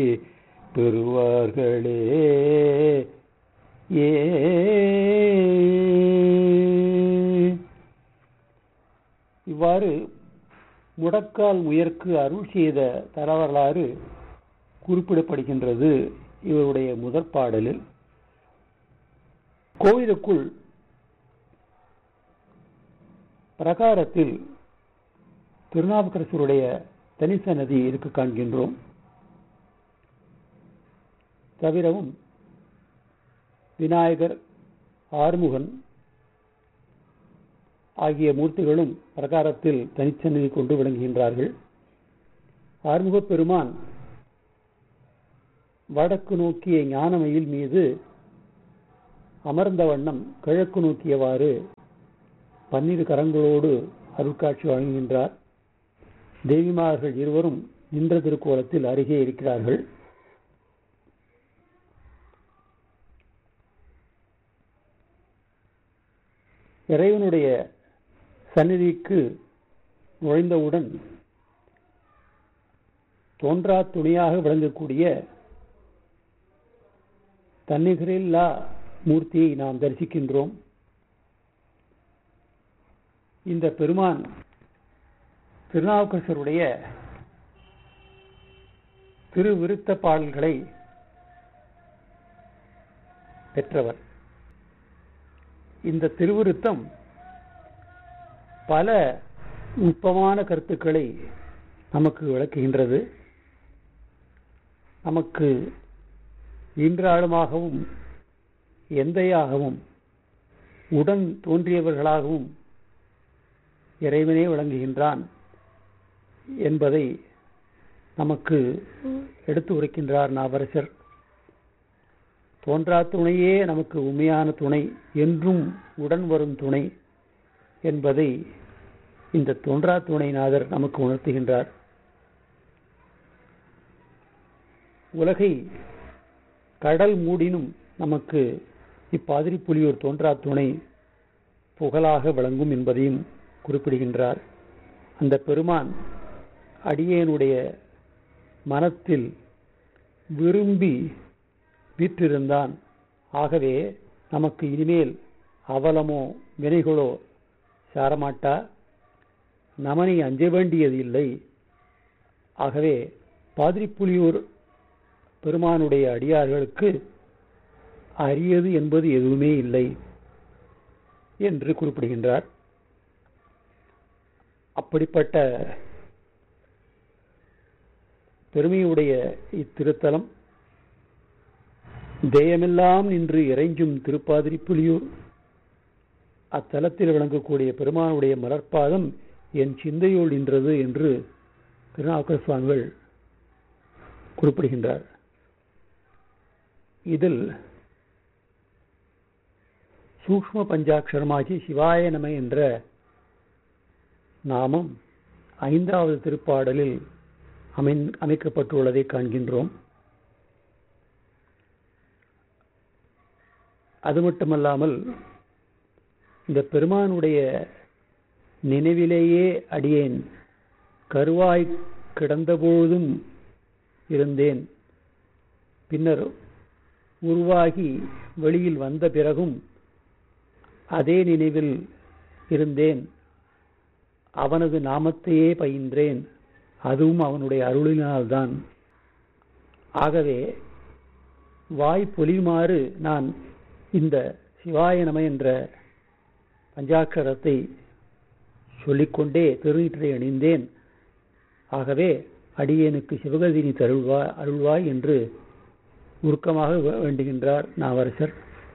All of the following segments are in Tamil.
பெறுவார்களே ஏ இவ்வாறு முடக்கால் முயற்கு அருள் செய்த தரவரலாறு குறிப்பிடப்படுகின்றது இவருடைய முதற் பாடலில் கோவிலுக்குள் பிரகாரத்தில் திருநாவுக்கரசருடைய தனிசன்னதி இருக்க காண்கின்றோம் தவிரவும் விநாயகர் ஆறுமுகன் ஆகிய மூர்த்திகளும் பிரகாரத்தில் தனிச்சன்னதி கொண்டு விளங்குகின்றார்கள் ஆறுமுகப் பெருமான் வடக்கு நோக்கிய ஞானமயில் மீது அமர்ந்த வண்ணம் கிழக்கு நோக்கியவாறு பன்னிரு கரங்களோடு அருட்காட்சி வழங்குகின்றார் தேவிமார்கள் இருவரும் நின்ற திருக்கோலத்தில் அருகே இருக்கிறார்கள் இறைவனுடைய சந்நிதிக்கு நுழைந்தவுடன் தோன்றா துணையாக விளங்கக்கூடிய தன்னிகரில்லா மூர்த்தியை நாம் தரிசிக்கின்றோம் இந்த பெருமான் திருநாவுக்கரசருடைய திருவிருத்த பாடல்களை பெற்றவர் இந்த திருவிருத்தம் பல நுட்பமான கருத்துக்களை நமக்கு விளக்குகின்றது நமக்கு இன்றாளுமாகவும் எந்தையாகவும் உடன் தோன்றியவர்களாகவும் இறைவனே விளங்குகின்றான் என்பதை நமக்கு எடுத்து உரைக்கின்றார் நாவரசர் தோன்றா துணையே நமக்கு உண்மையான துணை என்றும் உடன் வரும் துணை என்பதை இந்த தோன்றா துணைநாதர் நமக்கு உணர்த்துகின்றார் உலகை கடல் மூடினும் நமக்கு இப்பாதிரி புலியூர் தோன்றா துணை புகழாக விளங்கும் என்பதையும் குறிப்பிடுகின்றார் அந்த பெருமான் அடியேனுடைய மனத்தில் விரும்பி வீற்றிருந்தான் ஆகவே நமக்கு இனிமேல் அவலமோ வினைகளோ சாரமாட்டா நமனை அஞ்ச வேண்டியது இல்லை ஆகவே பாதிரிப்புலியூர் பெருமானுடைய அடியார்களுக்கு அரியது என்பது எதுவுமே இல்லை என்று குறிப்பிடுகின்றார் அப்படிப்பட்ட பெருமையுடைய இத்திருத்தலம் தேயமெல்லாம் நின்று இறைஞ்சும் திருப்பாதிரி புலியூர் அத்தலத்தில் விளங்கக்கூடிய பெருமானுடைய மலர்பாதம் என் சிந்தையோடு நின்றது என்று திருநாவுக்கர் சுவாமிகள் குறிப்பிடுகின்றார் இதில் சூக்ம பஞ்சாட்சரமாகி சிவாய நம என்ற நாமம் ஐந்தாவது திருப்பாடலில் அமை அமைக்கப்பட்டுள்ளதை காண்கின்றோம் அது மட்டுமல்லாமல் இந்த பெருமானுடைய நினைவிலேயே அடியேன் கருவாய் கிடந்தபோதும் இருந்தேன் பின்னர் உருவாகி வெளியில் வந்த பிறகும் அதே நினைவில் இருந்தேன் அவனது நாமத்தையே பயின்றேன் அதுவும் அவனுடைய அருளினால்தான் ஆகவே வாய் பொலியுமாறு நான் இந்த சிவாய நம என்ற பஞ்சாட்சரத்தை சொல்லிக்கொண்டே திருநீற்றை அணிந்தேன் ஆகவே அடியேனுக்கு சிவகதினி தருள்வா அருள்வாய் என்று உருக்கமாக வேண்டுகின்றார் நாவரசர்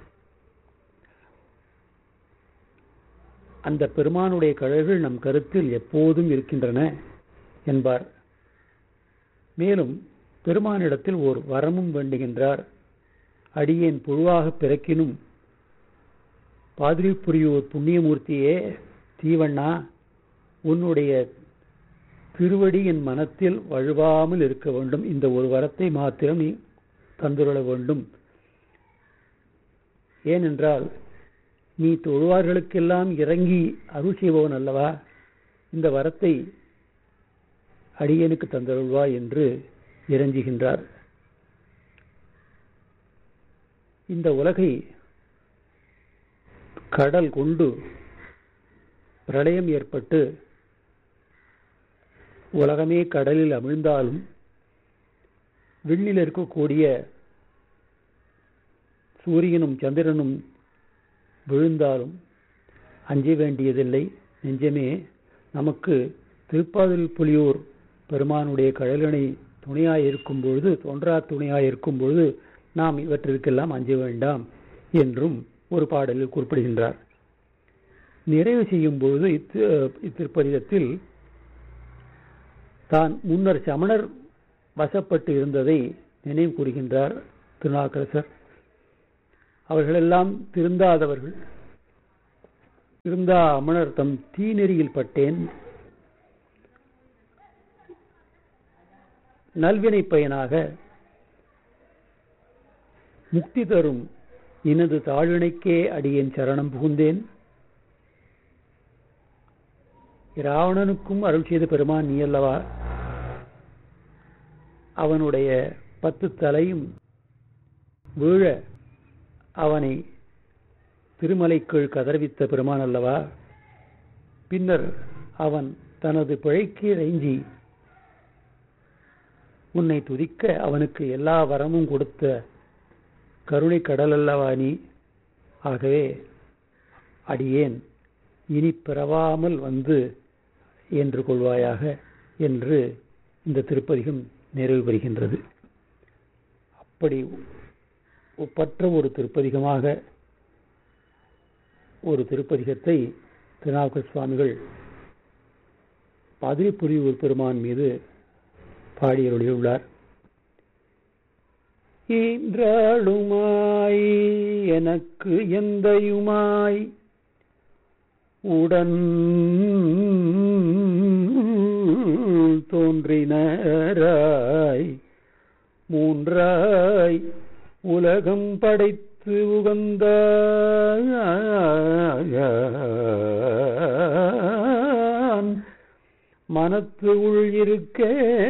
அந்த பெருமானுடைய கழல்கள் நம் கருத்தில் எப்போதும் இருக்கின்றன என்பார் மேலும் பெருமானிடத்தில் ஓர் வரமும் வேண்டுகின்றார் அடியேன் புழுவாக பிறக்கினும் பாதிரி புரியோர் புண்ணியமூர்த்தியே தீவண்ணா உன்னுடைய திருவடி என் மனத்தில் வழுவாமல் இருக்க வேண்டும் இந்த ஒரு வரத்தை மாத்திரம் நீ தந்துருள வேண்டும் ஏனென்றால் நீ தொழுவார்களுக்கெல்லாம் இறங்கி அருள் செய்பவன் அல்லவா இந்த வரத்தை அடியனுக்கு தந்தருள்வா என்று இறஞ்சுகின்றார் இந்த உலகை கடல் கொண்டு பிரளயம் ஏற்பட்டு உலகமே கடலில் அமிழ்ந்தாலும் விண்ணில் இருக்கக்கூடிய சூரியனும் சந்திரனும் விழுந்தாலும் அஞ்ச வேண்டியதில்லை நெஞ்சமே நமக்கு திருப்பாதில் புலியூர் பெருமானுடைய கடலணை துணையாய் இருக்கும் பொழுது தோன்றா துணையாய் இருக்கும் பொழுது நாம் இவற்றிற்கெல்லாம் அஞ்ச வேண்டாம் என்றும் ஒரு பாடலில் குறிப்பிடுகின்றார் நிறைவு செய்யும் பொழுது இத்திருப்பதிகத்தில் தான் முன்னர் சமணர் வசப்பட்டு இருந்ததை நினைவு கூறுகின்றார் திருநாக்கரசர் அவர்களெல்லாம் திருந்தாதவர்கள் திருந்தா அமணர் தம் தீநெறியில் பட்டேன் நல்வினை பயனாக முக்தி தரும் இனது தாழிணைக்கே அடியேன் சரணம் புகுந்தேன் ராவணனுக்கும் அருள் செய்த பெருமான் நீ அல்லவா அவனுடைய பத்து தலையும் வீழ அவனை திருமலைக்குள் கதர்வித்த பெருமான் அல்லவா பின்னர் அவன் தனது பிழைக்கு இறைஞ்சி உன்னை துதிக்க அவனுக்கு எல்லா வரமும் கொடுத்த கருணை கடல் அல்லவா நீ ஆகவே அடியேன் இனி பிறவாமல் வந்து என்று கொள்வாயாக என்று இந்த திருப்பதிகம் நிறைவு பெறுகின்றது அப்படி ஒப்பற்ற ஒரு திருப்பதிகமாக ஒரு திருப்பதிகத்தை திருநாவுக்கர் சுவாமிகள் பதிரிப்புரியூர் பெருமான் மீது பாடியருளியுள்ளார் ஈன்றாளுமாய் எனக்கு எந்தையுமாய் உடன் தோன்றினராய் மூன்றாய் உலகம் படைத்து உகந்த மனத்து உள் இருக்க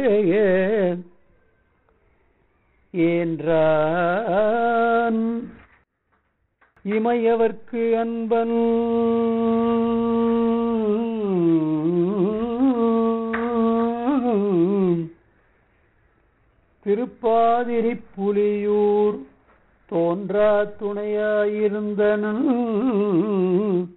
ஏன்றான் இமையவர்க்கு அன்பன் திருப்பாதிரி புலியூர் தோன்றா துணையாயிருந்தன